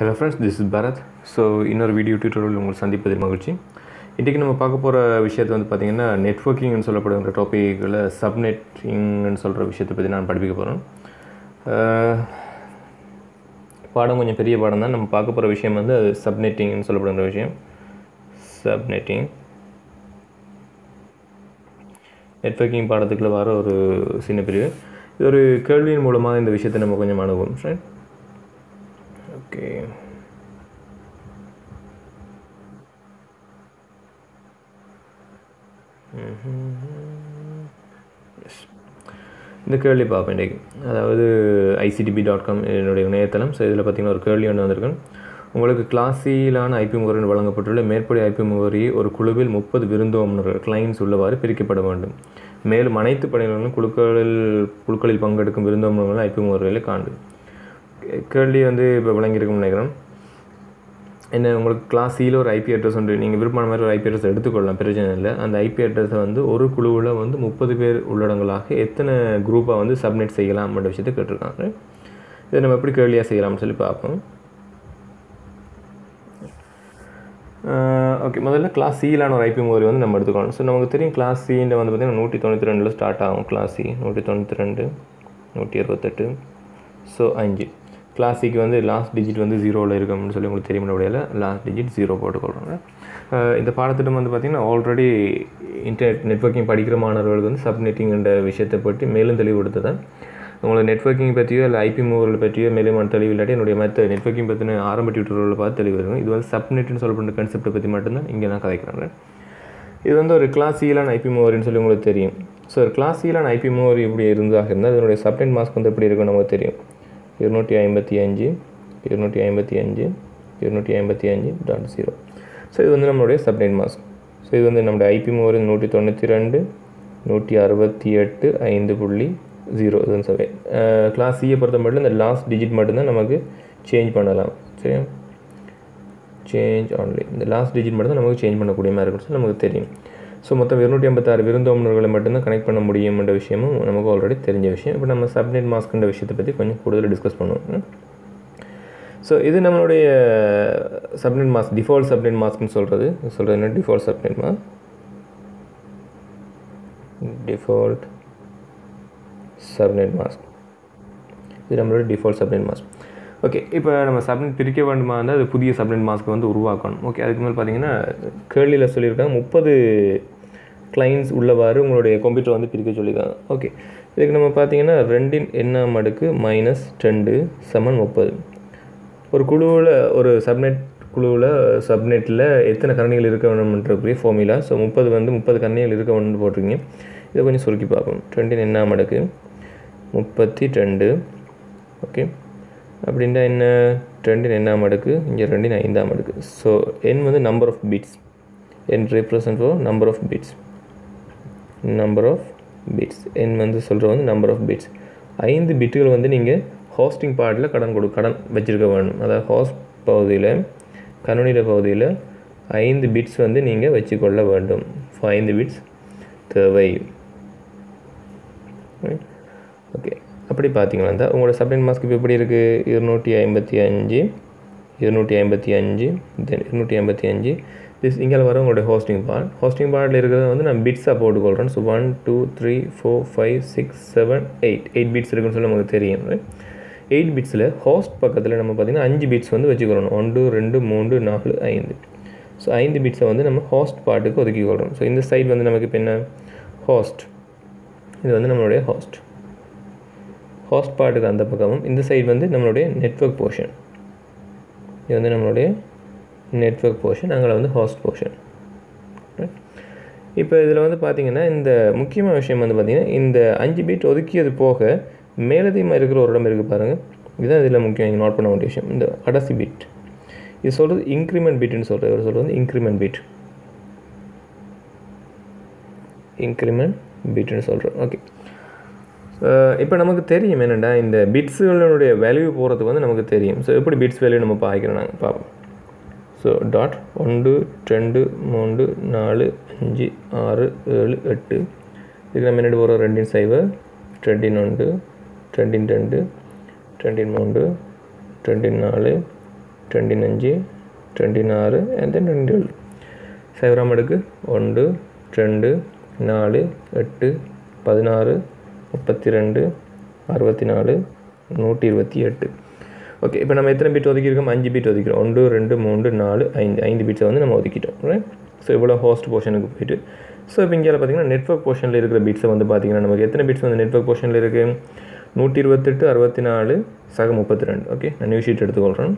Hello friends this is Bharath so இன்னொரு video tutorial உங்களுக்கு சந்திப்பதில் மகிழ்ச்சி இன்றைக்கி நம்ம பார்க்க போகிற விஷயத்தை வந்து பார்த்திங்கன்னா நெட்ஒர்க்கிங்னு சொல்லப்படுகிற டாப்பிக்கில் சப்நெட்டிங்னு சொல்கிற விஷயத்தை பற்றி நான் படிப்பிக்க போகிறேன் பாடம் கொஞ்சம் பெரிய பாடம் தான் நம்ம பார்க்க போகிற விஷயம் வந்து அது சப்நெட்டிங்னு சொல்லப்படுகிற விஷயம் சப்நெட்டிங் நெட்ஒர்க்கிங் பாடத்துக்குள்ள வர ஒரு சின்ன பிரிவு இது ஒரு கேள்வியின் மூலமாக இந்த விஷயத்தை நம்ம கொஞ்சம் அணுகுவோம் ரைட் ஓகே இந்த கேள்வி பார்ப்பேன் இன்றைக்கு அதாவது ஐசிடிபி டாட் காம் என்னுடைய இணையதளம் ஸோ இதில் பார்த்தீங்கன்னா ஒரு கேள்வி ஒன்று வந்திருக்கேன் உங்களுக்கு கிளாஸிலான ஐபி முகவரி வழங்கப்பட்டுள்ள மேற்படி ஐபி முகவரி ஒரு குழுவில் முப்பது விருந்தோம்பர்கள் கிளைண்ட்ஸ் உள்ளவாறு பிரிக்கப்பட வேண்டும் மேலும் அனைத்து பணிகளும் குழுக்களில் குழுக்களில் பங்கெடுக்கும் விருந்தோம்பர்கள் ஐபி முகவரிகளை காண்டு கேள்வி வந்து இப்போ விளங்கியிருக்கும்னு நினைக்கிறேன் என்ன உங்களுக்கு கிளாஸ் சியில் ஒரு ஐபி அட்ரஸ் உண்டு நீங்கள் விருப்பமான மாதிரி ஒரு ஐபி அட்ரஸ் எடுத்துக்கொள்ளலாம் பிரச்சனை இல்லை அந்த ஐபி அட்ரஸை வந்து ஒரு குழுவில் வந்து முப்பது பேர் உள்ளடங்களாக எத்தனை குரூப்பாக வந்து சப்மிட் செய்யலாம் அப்படின்ற விஷயத்தை கேட்டிருக்காங்க இதை நம்ம எப்படி கேள்வியாக செய்யலாம்னு சொல்லி பார்ப்போம் ஓகே முதல்ல கிளாஸ் சியிலான ஒரு ஐபி முகவரி வந்து நம்ம எடுத்துக்கணும் ஸோ நமக்கு தெரியும் கிளாஸ் சின்ற வந்து பார்த்திங்கன்னா நூற்றி தொண்ணூற்றி ரெண்டில் ஸ்டார்ட் ஆகும் கிளாஸ் சி நூற்றி தொண்ணூற்றி ரெண்டு நூற்றி அறுபத்தெட்டு ஸோ அஞ்சு கிளாஸிக்கு வந்து லாஸ்ட் டிஜிட் வந்து ஜீரோவில் இருக்கும்னு சொல்லி உங்களுக்கு தெரியும் முடியல லாஸ்ட் டிஜிட் ஜீரோ போட்டுக்கொள்கிறாங்க இந்த பாடத்திட்டம் வந்து பார்த்திங்கன்னா ஆல்ரெடி இன்டர்நெட் நெட்ஒர்க்கிங் படிக்கிற மாணவர்களுக்கு வந்து சப்நெட்டிங்ன்ற விஷயத்தை பற்றி மேலும் தெளிவுபடுத்துதான் உங்களுக்கு நெட்ஒர்க்கிங் பற்றியோ இல்லை ஐபி மூவர்கள் பற்றியோ மேலும் தெளிவு இல்லாட்டி என்னுடைய மற்ற நெட்ஒர்க்கிங் பற்றின ஆரம்ப டியூட்டோரியில் பார்த்து தெளிவு இருக்கும் இது வந்து சப்நெட்னு சொல்லப்படுற கான்செப்ட்டை பற்றி மட்டும்தான் இங்கே நான் கதைக்கிறேன் இது வந்து ஒரு கிளாஸியலான ஐபி மூவரின்னு சொல்லி உங்களுக்கு தெரியும் ஸோ ஒரு கிளாஸியலான ஐபி மூவர் இப்படி இருந்தாக இருந்தால் இதனுடைய சப்நெட் மாஸ்க் வந்து எப்படி இருக்குன்னு நமக்கு தெரியும் இருநூற்றி ஐம்பத்தி அஞ்சு இருநூற்றி ஐம்பத்தி அஞ்சு இருநூற்றி ஐம்பத்தி அஞ்சு டாட் ஜீரோ ஸோ இது வந்து நம்மளுடைய சப்நெட் மாஸ்க் ஸோ இது வந்து நம்மளுடைய ஐபி மூவர் நூற்றி தொண்ணூற்றி ரெண்டு நூற்றி அறுபத்தி எட்டு ஐந்து புள்ளி ஜீரோ இதுன்னு சொல்லி கிளாஸ் சியை பொறுத்த மட்டும் இந்த லாஸ்ட் டிஜிட் மட்டும்தான் நமக்கு சேஞ்ச் பண்ணலாம் சரியா சேஞ்ச் ஆன்லைன் இந்த லாஸ்ட் டிஜிட் மட்டும் தான் நமக்கு சேஞ்ச் பண்ணக்கூடிய மாதிரி இருக்கும் நமக்கு தெரியும் ஸோ மொத்தம் இருநூற்றி ஐம்பத்தாறு விருந்தோம்பர்களை மட்டும்தான் கனெக்ட் பண்ண முடியும்ன்ற விஷயமும் நமக்கு ஆல்ரெடி தெரிஞ்ச விஷயம் இப்போ நம்ம சப்நெட் மாஸ்க்ன்ற விஷயத்தை பற்றி கொஞ்சம் கூடுதல் டிஸ்கஸ் பண்ணுவோம் ஸோ இது நம்மளுடைய சப்நெட் மாஸ்க் டிஃபால்ட் சப்நெட் மாஸ்க்னு சொல்கிறது சொல்கிறது என்ன default subnet mask default subnet mask இது நம்மளோட டிஃபால்ட் சப்நெட் மாஸ்க் ஓகே இப்போ நம்ம சப்நெட் பிரிக்க வேண்டுமா இருந்தால் அது புதிய சப்நெட் மாஸ்க்கை வந்து உருவாக்கணும் ஓகே அதுக்கு மேலே பார்த்தீங்கன்னா கேள்வியில் சொல்லியிருக்காங்க முப்பது கிளைண்ட்ஸ் உள்ளவாறு உங்களுடைய கம்ப்யூட்டர் வந்து பிரிக்க சொல்லியிருக்காங்க ஓகே இதுக்கு நம்ம பார்த்தீங்கன்னா ரெண்டின் எண்ணாம் அடுக்கு மைனஸ் ரெண்டு சமன் முப்பது ஒரு குழுவில் ஒரு சப்நெட் குழுவில் சப்நெட்டில் எத்தனை கரணிகள் இருக்க வேணும்ன்றக்கூடிய ஃபார்முலா ஸோ முப்பது வந்து முப்பது கரணிகள் இருக்க வேணும்னு போட்டிருக்கீங்க இதை கொஞ்சம் சுருக்கி பார்ப்போம் ரெண்டின் எண்ணாம் அடுக்கு முப்பத்தி ரெண்டு ஓகே அப்படின்னா என்ன ரெண்டின் எண்ணாம் அடுக்கு இங்கே ரெண்டின் ஐந்தாம் அடுக்கு ஸோ என் வந்து number of bits N represent for number of bits number of bits N வந்து சொல்கிறது வந்து நம்பர் ஆஃப் பிட்ஸ் ஐந்து பிட்டுகள் வந்து நீங்கள் ஹோஸ்டிங் பார்ட்டில் கடன் கொடு கடன் வச்சுருக்க வேணும் அதாவது ஹோஸ்ட் பகுதியில் கணுனிட பகுதியில் ஐந்து பிட்ஸ் வந்து நீங்கள் வச்சுக்கொள்ள வேண்டும் ஐந்து பிட்ஸ் தேவை ஓகே அப்படி பார்த்தீங்கன்னா உங்களோட சப்ளைன் மாஸ்க் இப்போ எப்படி இருக்குது இருநூற்றி ஐம்பத்தி அஞ்சு இருநூற்றி ஐம்பத்தி அஞ்சு தென் இருநூற்றி ஐம்பத்தி அஞ்சு திஸ் இங்கே வர உங்களுடைய ஹோஸ்டிங் பார்ட் ஹோஸ்டிங் பார்ட்டில் இருக்கிறத வந்து நான் பிட்ஸாக போட்டுக்கொள்கிறேன் so one two three four five six seven eight eight bits இருக்குன்னு சொல்லி நமக்கு தெரியும் எயிட் பிட்ஸில் ஹோஸ்ட் பக்கத்தில் நம்ம பார்த்திங்கன்னா அஞ்சு பிட்ஸ் வந்து வச்சுக்கிறோம் ஒன்று ரெண்டு மூன்று நாலு ஐந்து ஸோ ஐந்து பிட்ஸை வந்து நம்ம ஹோஸ்ட் பார்ட்டுக்கு ஒதுக்கி கொள்கிறோம் ஸோ இந்த சைட் வந்து நமக்கு இப்போ என்ன ஹோஸ்ட் இது வந்து நம்மளுடைய ஹோஸ்ட் ஹாஸ்ட் பார்ட்டுக்கு அந்த பக்கமும் இந்த சைடு வந்து நம்மளுடைய நெட்ஒர்க் போர்ஷன் இது வந்து நம்மளுடைய நெட்ஒர்க் போர்ஷன் அங்கே வந்து ஹாஸ்ட் போர்ஷன் இப்போ இதில் வந்து பார்த்திங்கன்னா இந்த முக்கியமான விஷயம் வந்து பார்த்திங்கன்னா இந்த அஞ்சு பீட் ஒதுக்கியது போக மேலதிகமாக இருக்கிற ஒரு இடம் இருக்குது பாருங்கள் இதுதான் இதில் முக்கியம் நீங்கள் நோட் பண்ண வேண்டிய விஷயம் இந்த கடைசி பீட் இது சொல்கிறது இன்க்ரிமெண்ட் பீட்டுன்னு சொல்கிறது இவர் சொல்கிறது வந்து இன்க்ரிமெண்ட் பீட் இன்க்ரிமெண்ட் பீட்டுன்னு சொல்கிறோம் ஓகே இப்போ நமக்கு தெரியும் என்னென்னா இந்த பிட்ஸுகளுடைய வேல்யூ போகிறதுக்கு வந்து நமக்கு தெரியும் ஸோ எப்படி பிட்ஸ் வேல்யூ நம்ம பாய்க்கிறோம் நாங்கள் பார்ப்போம் ஸோ டாட் ஒன்று ரெண்டு மூன்று நாலு அஞ்சு ஆறு ஏழு எட்டு இதுக்கு நம்ம என்ன போகிறோம் ரெண்டின் சைவர் ரெண்டின் ஒன்று ரெண்டின் ரெண்டு ரெண்டின் மூன்று ரெண்டின் நாலு ரெண்டின் அஞ்சு ரெண்டின் ஆறு அண்ட் தென் ரெண்டு ஏழு சைவராம் அடுக்கு ஒன்று ரெண்டு நாலு எட்டு பதினாறு முப்பத்தி ரெண்டு அறுபத்தி நாலு நூற்றி இருபத்தி எட்டு ஓகே இப்போ நம்ம எத்தனை பீட் ஒதுக்கியிருக்கோம் அஞ்சு பீட் ஒதுக்கிறோம் ஒன்று ரெண்டு மூன்று நாலு ஐந்து ஐந்து பீட்ஸை வந்து நம்ம ஒதுக்கிட்டோம் ரைட் ஸோ இவ்வளோ ஹோஸ்ட் போர்ஷனுக்கு போயிட்டு ஸோ இப்போ இங்கே பார்த்தீங்கன்னா நெட்ஒர்க் போர்ஷனில் இருக்கிற பீட்ஸை வந்து பார்த்தீங்கன்னா நமக்கு எத்தனை பீட்ஸ் வந்து நெட்ஒர்க் போர்ஷனில் இருக்குது நூற்றி இருபத்தெட்டு அறுபத்தி நாலு சக முப்பத்தி ரெண்டு ஓகே நான் நியூ ஷீட் எடுத்துக்கொள்கிறேன்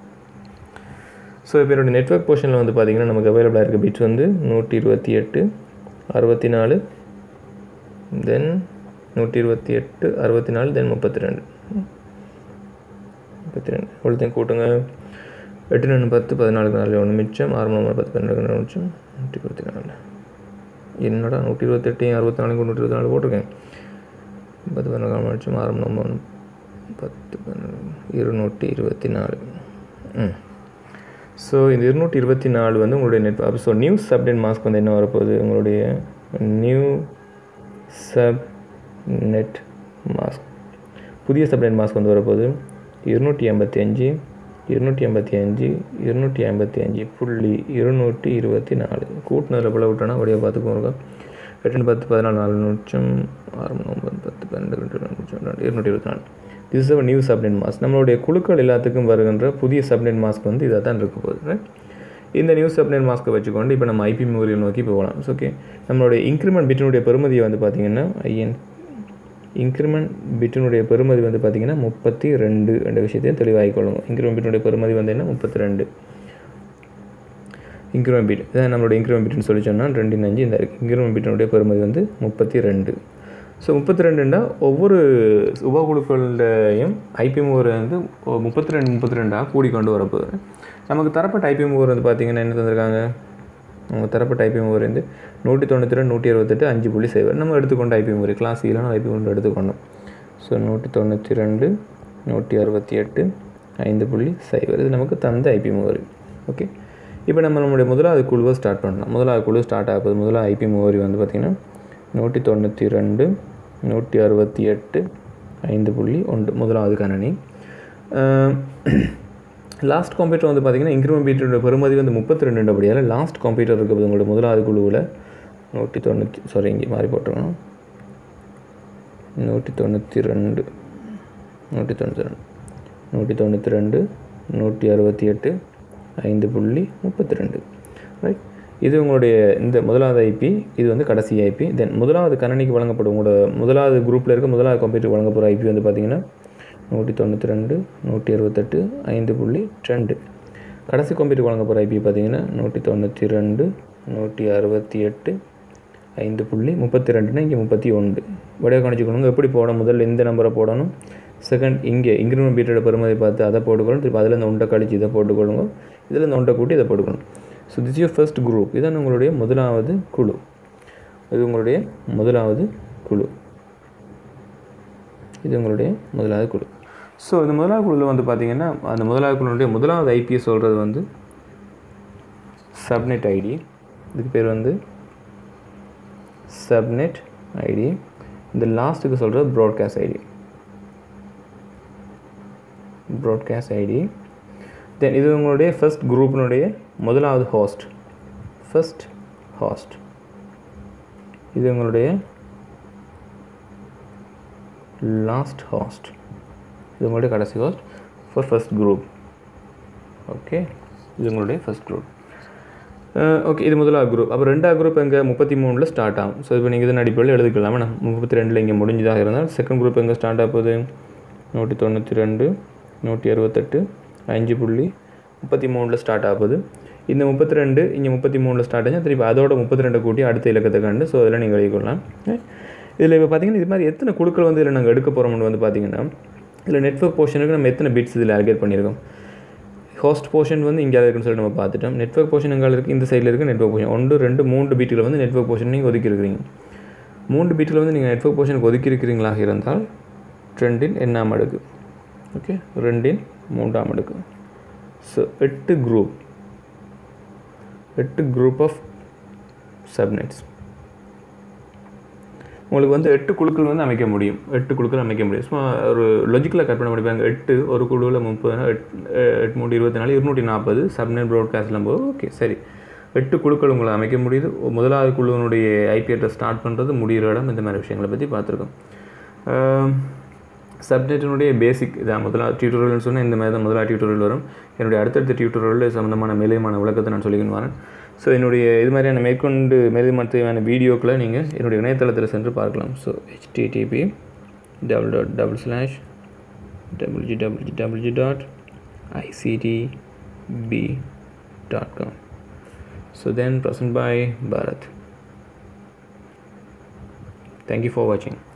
ஸோ இப்போ என்னோடய நெட்ஒர்க் போர்ஷனில் வந்து பார்த்தீங்கன்னா நமக்கு அவைலபிளாக இருக்க பீட்ஸ் வந்து நூற்றி இருபத்தி எட்டு அறுபத்தி நாலு தென் நூற்றி இருபத்தி எட்டு அறுபத்தி நாலு தென் முப்பத்தி ரெண்டு முப்பத்தி ரெண்டு இவ்வளோத்தையும் கூட்டுங்க எட்டு ரெண்டு பத்து பதினாலுக்கு நாலு ஒன்று மிச்சம் ஆறு மூணு பத்து பன்னெண்டு ரெண்டு மிச்சம் நூற்றி இருபத்தி நாலு என்னடா நூற்றி இருபத்தெட்டு அறுபத்தி நாலு நூற்றி இருபத்தி நாலு போட்டிருக்கேன் பத்து பன்னெண்டு மிச்சம் ஆறு மூணு மூணு பத்து பன்னெண்டு இருநூற்றி இருபத்தி நாலு ம் ஸோ இந்த இருநூற்றி இருபத்தி நாலு வந்து உங்களுடைய நெட் அப்போ ஸோ நியூ சப்டென்ட் மாஸ்க் வந்து என்ன வரப்போகுது உங்களுடைய நியூ சப் நெட் மாஸ்க் புதிய சப்டென்ட் மாஸ்க் வந்து வரப்போகுது இருநூற்றி எண்பத்தி அஞ்சு இருநூற்றி எண்பத்தி அஞ்சு இருநூற்றி ஐம்பத்தி அஞ்சு புள்ளி இருநூற்றி இருபத்தி நாலு கூட்டினதில் போல விட்டோன்னா அப்படியே பார்த்துக்கோங்க எட்டு பத்து பதினாலு நாலு நிமிஷம் ஆறு மணி ஒன்பது பத்து பன்னெண்டு ரெண்டு ரெண்டு நிமிஷம் ரெண்டு இருநூற்றி இருபத்தி நாலு this is new subnet mask நம்மளுடைய குழுக்கள் எல்லாத்துக்கும் வருகின்ற புதிய சப்டென்ட் மாஸ்க் வந்து இதாக தான் இருக்க போகுது right? இந்த நியூ சப்டென்ட் மாஸ்க்கை வச்சுக்கொண்டு இப்போ நம்ம ஐபி மெமோரியல் நோக்கி போகலாம் ஓகே நம்மளுடைய இன்க்ரிமெண்ட் பிட்டினுடைய பெருமதியை வந்து பார்த்திங்கன்னா ஐஎன் இன்க்ரிமெண்ட் பிட்டினுடைய பெருமதி வந்து பார்த்திங்கன்னா முப்பத்தி ரெண்டு என்ற விஷயத்தையும் தெளிவாகிக் கொள்ளுங்க இன்க்ரிமெண்ட் பிட்டினுடைய பெருமதி வந்து என்ன முப்பத்தி ரெண்டு இன்க்ரிமெண்ட் பிட் இதான் நம்மளோட இன்க்ரிமெண்ட் பிட்னு சொல்லி சொன்னால் ரெண்டு அஞ்சு இந்த இன்க்ரிமெண்ட் பிட்டினுடைய பெருமதி வந்து முப்பத்தி ரெண்டு ஸோ முப்பத்தி ரெண்டுண்டா ஒவ்வொரு உபகுழுக்களுடையும் ஐபி மூவர் வந்து முப்பத்தி ரெண்டு முப்பத்தி ரெண்டாக கூடிக்கொண்டு வரப்போகுது நமக்கு தரப்பட்ட ஐபி மூவர் வந்து பார்த்திங்கன்னா என்ன தந்திருக்காங்க அவங்க தரப்பட்ட ஐபி மூவர் வந்து நூற்றி தொண்ணூற்றி ரெண்டு நூற்றி அறுபத்தெட்டு அஞ்சு புள்ளி சைவர் நம்ம எடுத்துக்கொண்ட ஐபி மூவர் கிளாஸ் இலாம் ஐபி மூவர் எடுத்துக்கொண்டோம் ஸோ நூற்றி தொண்ணூற்றி ரெண்டு நூற்றி அறுபத்தி எட்டு ஐந்து புள்ளி சைவர் இது நமக்கு தந்த ஐபி மூவர் ஓகே இப்போ நம்ம நம்மளுடைய முதலாவது குழுவை ஸ்டார்ட் பண்ணலாம் முதலாவது குழு ஸ்டார்ட் ஆகுது முதலாவது ஐபி மூவரி வந்து பார்த்திங்கன்னா நூற்றி தொண்ணூற்றி ரெண்டு நூற்றி அறுபத்தி எட்டு ஐந்து புள்ளி ஒன்று முதலாவது கணனி லாஸ்ட் கம்ப்யூட்டர் வந்து பார்த்திங்கன்னா இன்க்ரிமெண்ட் பீட்டரோட பெருமதி வந்து முப்பத்தி ரெண்டுன்றபடியால் லாஸ்ட் கம்ப்யூட்டர் இருக்குது உங்களோட முதலாவது குழுவில் நூற்றி தொண்ணூற்றி சாரி இங்கே மாறி போட்டுருக்கணும் நூற்றி தொண்ணூற்றி ரெண்டு நூற்றி தொண்ணூற்றி ரெண்டு நூற்றி தொண்ணூற்றி ரெண்டு நூற்றி அறுபத்தி எட்டு ஐந்து புள்ளி முப்பத்தி ரெண்டு ரைட் இது உங்களுடைய இந்த முதலாவது ஐபி இது வந்து கடைசி ஐபி தென் முதலாவது கணனிக்கு வழங்கப்படும் உங்களோட முதலாவது குரூப்பில் இருக்க முதலாவது கம்ப்யூட்டர் வழங்க போகிற ஐபி வந்து பார்த்திங்கன்னா நூற்றி தொண்ணூற்றி ரெண்டு நூற்றி அறுபத்தெட்டு ஐந்து புள்ளி ரெண்டு கடைசி கம்ப்யூட்டர் வழங்க போகிற ஐபி பார்த்திங்கன்னா நூற்றி தொண்ணூற்றி ரெண்டு நூற்றி அறுபத்தி எட்டு ஐந்து புள்ளி முப்பத்தி ரெண்டுனா இங்கே முப்பத்தி ஒன்று வடிவ கணிச்சுக்கணுங்க எப்படி போடணும் முதல்ல இந்த நம்பரை போடணும் செகண்ட் இங்கே இன்க்ரிமெண்ட் பீட்டோட பெருமதி பார்த்து அதை போட்டுக்கணும் திருப்பி அதில் இந்த உண்டை கழிச்சு இதை போட்டுக்கொள்ளுங்க இதில் இந்த உண்டை கூட்டி இதை போட்டுக்கணும் so this your first group இதான் உங்களுடைய முதலாவது குழு இது உங்களுடைய முதலாவது குழு இது உங்களுடைய முதலாவது குழு ஸோ இந்த முதலாவது குழுவில் வந்து பார்த்தீங்கன்னா அந்த முதலாவது குழுனுடைய முதலாவது ஐபிஎஸ் சொல்கிறது வந்து சப்நெட் ஐடி இதுக்கு பேர் வந்து சப்நெட் ஐடி இந்த லாஸ்ட்டுக்கு சொல்கிறது broadcast ID broadcast ID then இது உங்களுடைய ஃபர்ஸ்ட் குரூப்பினுடைய முதலாவது ஹோஸ்ட் ஃபர்ஸ்ட் ஹோஸ்ட் இது உங்களுடைய லாஸ்ட் ஹோஸ்ட் இது உங்களுடைய கடைசி host for first group okay இது உங்களுடைய ஃபர்ஸ்ட் குரூப் ஓகே இது முதலாவது குரூப் அப்போ ரெண்டாவது குரூப் எங்கே முப்பத்தி மூணில் ஸ்டார்ட் ஆகும் ஸோ இப்போ நீங்கள் இதன் அடிப்படையில் எழுதிக்கலாம் வேணாம் முப்பத்தி ரெண்டில் இங்கே முடிஞ்சதாக இருந்தால் செகண்ட் குரூப் எங்கே ஸ்டார்ட் ஆகுது நூற்றி தொண்ணூற்றி ரெண்டு நூற்றி அறுபத்தெட்டு அஞ்சு புள்ளி முப்பத்தி மூணில் ஸ்டார்ட் ஆகுது இந்த முப்பத்தி ரெண்டு இங்கே முப்பத்தி மூணில் ஸ்டார்ட் ஆச்சு திருப்பி அதோட முப்பத்தி ரெண்டு கூட்டி அடுத்த இலக்கத்தை கண்டு ஸோ அதில் நீங்கள் எழுதிக்கொள்ளலாம் இதில் இப்போ பார்த்தீங்கன்னா இது மாதிரி எத்தனை குழுக்கள் வந்து இதில் நாங்கள் எடுக்க போகிறோம்னு வந்து பார்த்தீங்கன்னா இதில் நெட்ஒர்க் போர்ஷனுக்கு நம்ம எத்தனை பிட்ஸ் இதில் அலகேட் பண்ணியிருக்கோம் ஹோஸ்ட் போர்ஷன் வந்து இங்கே இருக்குன்னு சொல்லி நம்ம பார்த்துட்டோம் நெட்ஒர்க் போர்ஷன் எங்கே இருக்குது இந்த சைடில் இருக்குது நெட்ஒர்க் போர்ஷன் ஒன்று ரெண்டு மூன்று பீட்டில் வந்து நெட்ஒர்க் போர்ஷன் நீங்கள் ஒதுக்கி இருக்கிறீங்க மூன்று பீட்டில் வந்து நீங்கள் நெட்ஒர்க் போர்ஷனுக்கு ஒதுக்கி இருக்கிறீங்களாக இருந்தால் ரெண்டின் எண்ணாம் அடுக்கு ஓகே ரெண்டின் மூன்றாம் அடுக்கு ஸோ எட்டு குரூப் எட்டு குரூப் ஆஃப் சப்நெட்ஸ் உங்களுக்கு வந்து எட்டு குழுக்கள் வந்து அமைக்க முடியும் எட்டு குழுக்கள் அமைக்க முடியும் சும்மா ஒரு லொஜிக்கலாக கற்பனை பண்ணிப்பாங்க எட்டு ஒரு குழுவில் முப்பது எட் எட்டு மூணு இருபத்தி நாலு இருநூற்றி நாற்பது சப்நெட் ப்ராட்காஸ்ட்லாம் போது ஓகே சரி எட்டு குழுக்கள் உங்களை அமைக்க முடியுது முதலாவது குழுவினுடைய ஐபி அட்ரஸ் ஸ்டார்ட் பண்ணுறது முடிகிற இடம் இந்த மாதிரி விஷயங்களை பற்றி பார்த்துருக்கோம் சப்நெட்டினுடைய பேசிக் இதான் முதலாவது டியூட்டோரியல்னு சொன்னால் இந்த மாதிரி தான் முதலாவது டியூட்டோரியல் வரும் என்னுடைய அடுத்தடுத்த டியூட்டோரியல் சம்மந்தமான மேலமான விளக்கத்தை நான் சொல்லிக்கணும் வரேன் ஸோ என்னுடைய இது மாதிரியான மேற்கொண்டு மேலும் தேவையான வீடியோக்களை நீங்கள் என்னுடைய இணையதளத்தில் சென்று பார்க்கலாம் so HTTP double dot double slash W W W dot ICTP dot com so then present by Bharath thank you for வாட்சிங்